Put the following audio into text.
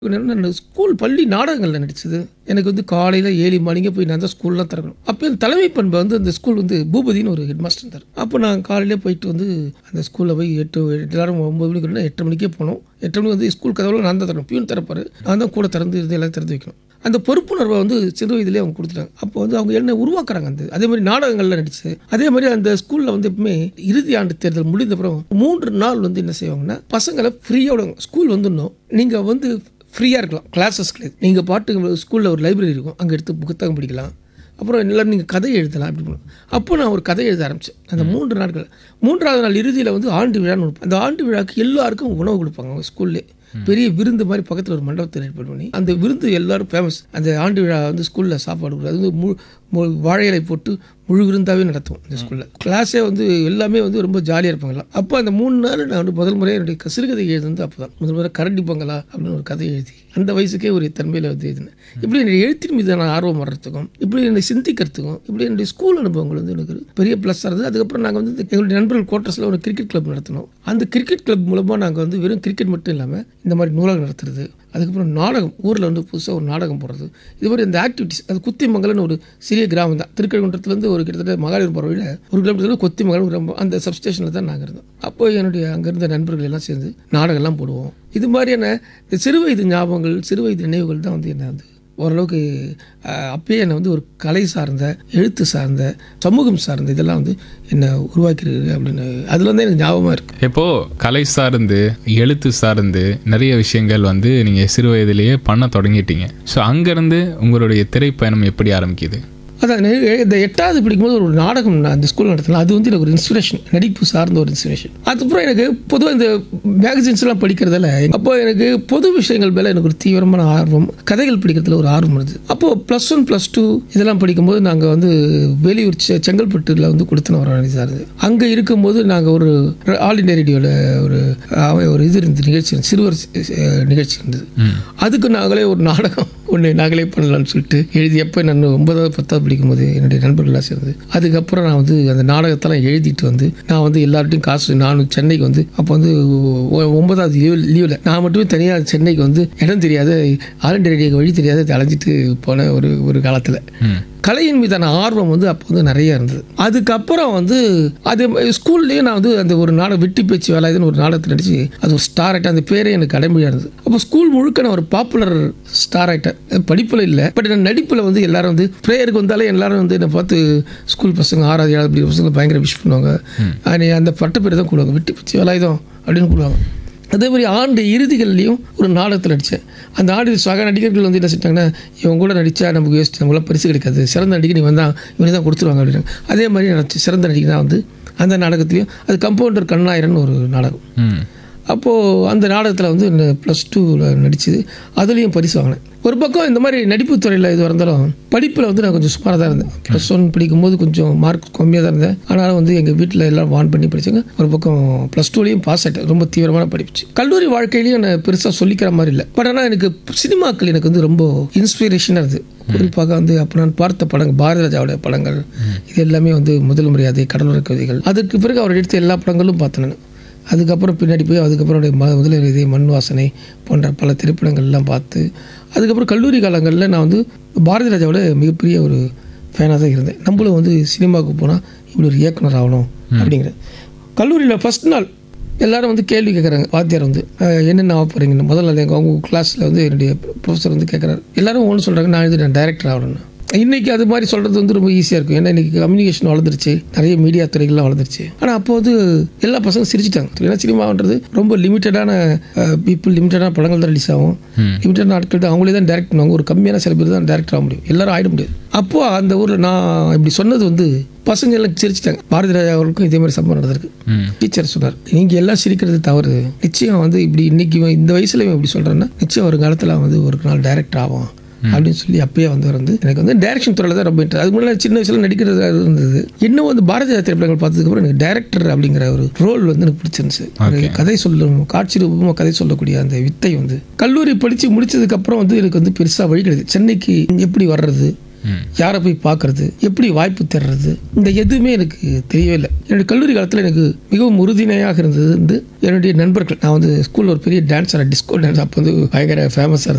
நான் ஸ்கூல் பள்ளி நாடகங்களில் நடிச்சது எனக்கு வந்து காலையில் ஏழு மணிக்கு போய் நான் தான் ஸ்கூல்லாம் திறக்கணும் அப்போ என் தலைமை பண்பை வந்து அந்த ஸ்கூல் வந்து பூபதினு ஒரு ஹெட் மாஸ்டர் இருந்தார் அப்போ நான் காலையிலே போயிட்டு வந்து அந்த ஸ்கூலில் போய் எட்டு எல்லாரும் ஒம்பது மணிக்கு வரணும், எட்டு மணிக்கே போனோம் எட்டு மணிக்கு வந்து ஸ்கூல் கதவுல நான் தான் திறக்கணும் பியூன் திறப்பாரு நான் தான் கூட திறந்து இது எல்லாம் திறந்து வைக்கணும் அந்த பொறுப்புணர்வை வந்து சிறு வயதிலே அவங்க கொடுத்துட்டாங்க அப்போ வந்து அவங்க என்ன உருவாக்குறாங்க அந்த அதே மாதிரி நாடகங்களில் நடிச்சு அதே மாதிரி அந்த ஸ்கூலில் வந்து எப்பவுமே இறுதி ஆண்டு தேர்தல் முடிந்த அப்புறம் மூன்று நாள் வந்து என்ன செய்வாங்கன்னா பசங்களை ஃப்ரீயாக விடுவாங்க ஸ்கூல் வந்துடணும் நீங்கள் வந்து ஃப்ரீயாக இருக்கலாம் கிளாஸஸ் கிடையாது நீங்கள் பாட்டு ஸ்கூலில் ஒரு லைப்ரரி இருக்கும் அங்கே எடுத்து புத்தகம் படிக்கலாம் அப்புறம் எல்லாரும் நீங்கள் கதை எழுதலாம் அப்படி பண்ணுவோம் அப்போ நான் ஒரு கதை எழுத ஆரம்பித்தேன் அந்த மூன்று நாட்கள் மூன்றாவது நாள் இறுதியில் வந்து ஆண்டு விழான்னு ஒன்று. அந்த ஆண்டு விழாக்கு எல்லாருக்கும் உணவு கொடுப்பாங்க அவங்க ஸ்கூல்லே பெரிய விருந்து மாதிரி பக்கத்தில் ஒரு மண்டபத்தை ஏற்பாடு பண்ணி அந்த விருந்து எல்லாரும் ஃபேமஸ் அந்த ஆண்டு விழா வந்து ஸ்கூலில் சாப்பாடு கொடுக்குறது அது வந்து மு மு- வாழை இலை போட்டு முழு விருந்தாவே நடத்துவோம் இந்த ஸ்கூலில் கிளாஸே வந்து எல்லாமே வந்து ரொம்ப ஜாலியாக இருப்பாங்க எல்லாம் அப்போ அந்த மூணு நாள் நான் வந்து முதல் முறையாக என்னுடைய க- சிறுகதை எழுதுனது அப்போ தான் முதல் முறை கரண்டி பொங்கலா அப்படின்னு ஒரு கதை எழுதி அந்த வயசுக்கே ஒரு தன்மையில் வந்து எழுதினேன் இப்படி என்னுடைய எழுத்தின் மீதான ஆர்வம் வர்றதுக்கும் இப்படி என்னை சிந்திக்கிறதுக்கும் இப்படி என்னுடைய ஸ்கூல் அனுபவங்கள் வந்து எனக்கு ஒரு பெரிய ப்ளஸ்ஸாக இருந்தது அதுக்கப்புறம் நாங்கள் வந்து எங்களுடைய நண்பர்கள் குவார்ட்டர்ஸில் ஒரு கிரிக்கெட் கிளப் நடத்தினோம் அந்த கிரிக்கெட் கிளப் மூலமாக நாங்கள் வந்து வெறும் கிரிக்கெட் மட்டும் இல்லாமல் இந்த மாதிரி நூலகம் நடத்துறது அதுக்கப்புறம் நாடகம் ஊரில் வந்து புதுசாக ஒரு நாடகம் போடுறது இது மாதிரி இந்த ஆக்டிவிட்டிஸ் அது குத்திமங்கலம்னு ஒரு சிறிய கிராமம் தான் திருக்கழுகுன்றத்துலேருந்து ஒரு கிட்டத்தட்ட மகாலிபுரம் போகிற வழியில் ஒரு கிலோமீட்டர் கொத்திமங்கலம் கிராமம் அந்த சப்ஸ்டேஷனில் தான் நாங்கள் இருந்தோம் அப்போ என்னுடைய அங்கே இருந்த நண்பர்கள் எல்லாம் சேர்ந்து நாடகம்லாம் போடுவோம் இது மாதிரியான இந்த சிறு வயது ஞாபகங்கள் சிறு வயது நினைவுகள் தான் வந்து என்ன வந்து ஓரளவுக்கு அஹ், அப்பயே என்னை வந்து ஒரு கலை சார்ந்த எழுத்து சார்ந்த சமூகம் சார்ந்த இதெல்லாம் வந்து என்னை உருவாக்கிருக்கு அப்படின்னு அதில் வந்து எனக்கு ஞாபகமாக இருக்குது இப்போ கலை சார்ந்து எழுத்து சார்ந்து நிறைய விஷயங்கள் வந்து நீங்க சிறு வயதிலேயே பண்ண தொடங்கிட்டீங்க ஸோ அங்கிருந்து உங்களுடைய திரைப்பயணம் எப்படி ஆரம்பிக்குது அதான் நெ- இந்த எட்டாவது படிக்கும்போது ஒரு நாடகம் நான் அந்த ஸ்கூல் நடத்தலாம் அது வந்து எனக்கு ஒரு இன்ஸ்பிரேஷன் நடிப்பு சார்ந்த ஒரு இன்ஸ்பிரேஷன் அதுக்கப்புறம் எனக்கு பொதுவாக இந்த மேகசின்ஸ்லாம் படிக்கிறதால அப்போ எனக்கு பொது விஷயங்கள் மேலே எனக்கு ஒரு தீவிரமான ஆர்வம் கதைகள் படிக்கிறதுல ஒரு ஆர்வம் இருந்தது அப்போது ப்ளஸ் ஒன் ப்ளஸ் டூ இதெல்லாம் படிக்கும்போது நாங்கள் வந்து வெளியூர் செ- செங்கல்பட்டுல வந்து கொடுத்தன ஒரு அணிசார் இருந்தது அங்கே இருக்கும்போது நாங்கள் ஒரு ஆல் இண்டியா ரேடியோவில் ஒரு அஹ், ஒரு இது இருந்தது நிகழ்ச்சி இருந்தது, சிறுவர் அஹ், நிகழ்ச்சி இருந்தது அதுக்கு நாங்களே ஒரு நாடகம் ஒன்று நாங்களே பண்ணலாம்னு சொல்லிட்டு எழுதி எப்போ நான் ஒன்பதாவது பத்தாவது படிக்கும்போது என்னுடைய நண்பர்கள்லாம் சேர்ந்து அதுக்கப்புறம் நான் வந்து அந்த நாடகத்தெல்லாம் எழுதிட்டு வந்து நான் வந்து எல்லார்ட்டையும் காசு நான் சென்னைக்கு வந்து அப்போ வந்து ஒ- ஒன்பதாவது லீவ் லீவில் நான் மட்டுமே தனியாக சென்னைக்கு வந்து இடம் தெரியாத ஆல் இண்டியா ரேடியோக்கு வழி தெரியாத அலைஞ்சிட்டு போன ஒரு ஒரு காலத்தில் கலையின் மீதான ஆர்வம் வந்து அப்போ வந்து நிறைய இருந்தது அதுக்கப்புறம் வந்து அது ஸ்கூல்லேயே நான் வந்து அந்த ஒரு நாடகம் வெட்டி பேச்சு வேலாயுதுன்னு ஒரு நாடகத்தில் நடிச்சு அது ஒரு ஸ்டார் ஆகிட்டேன் அந்த பேரே எனக்கு அடைமொழியாக இருந்தது அப்போ ஸ்கூல் முழுக்க நான் ஒரு பாப்புலர் ஸ்டார் ஆகிட்டேன் படிப்பில் இல்லை பட் நான் நடிப்பில் வந்து எல்லாரும் வந்து ப்ரேயருக்கு வந்தாலே எல்லாரும் வந்து என்னை பார்த்து ஸ்கூல் பசங்க ஆறாவது ஏழாவது படிக்கிற பசங்க பயங்கர விஷ் பண்ணுவாங்க அஹ் அந்த பட்டப்பேர் தான் கூடுவாங்க வெட்டி பேச்சு வேலாயுதம் அப்படின்னு கூடுவாங்க அதே மாதிரி ஆண்டு இறுதிகள்லையும் ஒரு நாடகத்தில் நடித்தேன் அந்த ஆண்டு சக நடிகர்கள் வந்து என்ன செஞ்சாங்கன்னா இவங்க கூட நடித்தா நமக்கு வேஸ்ட் நம்மளாம் பரிசு கிடைக்காது சிறந்த நடிகை நீ வந்தால் இவனே தான் கொடுத்துருவாங்க அப்படின்னு அதே மாதிரி நான் சிறந்த நடிகை தான் வந்து அந்த நாடகத்துலேயும் அது கம்பவுண்டர் கண்ணாயிரன் ஒரு நாடகம் ம் அப்போது அந்த நாடகத்தில் வந்து ப்ளஸ் டூவில் நடிச்சது அதுலேயும் பரிசு வாங்கினேன் ஒரு பக்கம் இந்த மாதிரி நடிப்புத் துறையில் இது இருந்தாலும் படிப்பில் வந்து நான் கொஞ்சம் சுமாராக தான் இருந்தேன் ப்ளஸ் ஒன் படிக்கும்போது கொஞ்சம் மார்க் கம்மியாக தான் இருந்தேன் ஆனாலும் வந்து எங்கள் வீட்டில் எல்லாம் வான் பண்ணி படிச்சாங்க ஒரு பக்கம் ப்ளஸ் டூலேயும் பாஸ் ஆகிட்டேன் ரொம்ப தீவிரமான படிப்பு கல்லூரி வாழ்க்கையிலையும் நான் பெருசாக சொல்லிக்கிற மாதிரி இல்லை பட் ஆனால் எனக்கு சினிமாக்கள் எனக்கு வந்து ரொம்ப இன்ஸ்பிரேஷனாக இருந்தது குறிப்பாக வந்து அப்போ நான் பார்த்த படங்கள் பாரதி ராஜாவுடைய படங்கள் இது எல்லாமே வந்து முதல் மரியாதை கடலோர கவிதைகள் அதுக்கு பிறகு அவர் எடுத்த எல்லா படங்களும் பார்த்தேன் நான் அதுக்கப்புறம் பின்னாடி போய் அதுக்கப்புறம் அவருடைய ம முதல் இதே மண் வாசனை போன்ற பல திரைப்படங்கள்லாம் பார்த்து அதுக்கப்புறம் கல்லூரி காலங்களில் நான் வந்து பாரதி ராஜாவோட மிகப்பெரிய ஒரு ஃபேனாக தான் இருந்தேன் நம்மளும் வந்து சினிமாவுக்கு போனால் இப்படி ஒரு இயக்குனர் ஆகணும் அப்படிங்கிற கல்லூரியில் ஃபஸ்ட் நாள் எல்லாரும் வந்து கேள்வி கேட்குறாங்க வாத்தியார் வந்து அஹ், என்னென்ன ஆக போகிறீங்கன்னு முதல் நாள் எங்கள் அவங்க கிளாஸில் வந்து என்னுடைய ப்ரொஃபஸர் வந்து கேட்குறாரு எல்லாரும் ஒன்று சொல்கிறாங்க நான் இது நான் டைரக்டர் ஆகணும்னு இன்னைக்கு அது மாதிரி சொல்கிறது வந்து ரொம்ப ஈஸியாக இருக்கும் ஏன்னா இன்னைக்கு கம்யூனிகேஷன் வளர்ந்துருச்சு நிறைய மீடியா துறைகள்லாம் வளர்ந்துருச்சு ஆனால் அப்போ வந்து எல்லா பசங்க சிரிச்சிட்டாங்க ஏன்னா சினிமான்றது ரொம்ப லிமிட்டடான பீப்புள் லிமிட்டடான படங்கள் தான் ரிலீஸ் ஆகும் லிமிட்டடான ஆட்கள் தான் அவங்களே தான் டேரக்ட் பண்ணுவாங்க ஒரு கம்மியான சில பேர் தான் டேரக்டர் ஆக முடியும் எல்லாரும் ஆகிட முடியாது அப்போது அந்த ஊரில் நான் இப்படி சொன்னது வந்து பசங்க எல்லாம் சிரிச்சிட்டாங்க பாரதி ராஜா அவர்களுக்கும் இதே மாதிரி சம்பவம் நடந்திருக்கு ம் டீச்சர் சொன்னார் நீங்கள் எல்லாம் சிரிக்கிறது தவறு நிச்சயம் வந்து இப்படி இன்னைக்கு இவன் இந்த வயசுல இவன் இப்படி சொல்கிறேன்னா நிச்சயம் ஒரு காலத்தில் வந்து ஒரு நாள் டைரக்டர் ஆகும் அப்படின்னு சொல்லி அப்பயே வந்து வந்து எனக்கு வந்து டைரக்ஷன் துறையில் தான் ரொம்ப இன்ட்ரெஸ்ட் அதுக்கு முன்னாடி சின்ன வயசுல நடிக்கிறது இருந்தது இன்னும் வந்து பாரதிய திரைப்படங்கள் பார்த்ததுக்கப்புறம் எனக்கு டைரக்டர் அப்படிங்கிற ஒரு ரோல் வந்து எனக்கு பிடிச்சிருந்துச்சு ஒரு கதை சொல்லும் காட்சி ரூபமாக கதை சொல்லக்கூடிய அந்த வித்தை வந்து கல்லூரி படித்து முடிச்சதுக்கப்புறம் வந்து எனக்கு வந்து பெருசாக வழி கிடையாது சென்னைக்கு எப்படி வர்றது ம் யாரை போய் பார்க்கறது எப்படி வாய்ப்பு தேடுறது இந்த எதுவுமே எனக்கு தெரியவே இல்லை என்னுடைய கல்லூரி காலத்தில் எனக்கு மிகவும் உறுதுணையாக இருந்தது வந்து என்னுடைய நண்பர்கள் நான் வந்து ஸ்கூலில் ஒரு பெரிய டான்ஸர் டிஸ்கோ டான்ஸ் அப்போ வந்து பயங்கர ஃபேமஸாக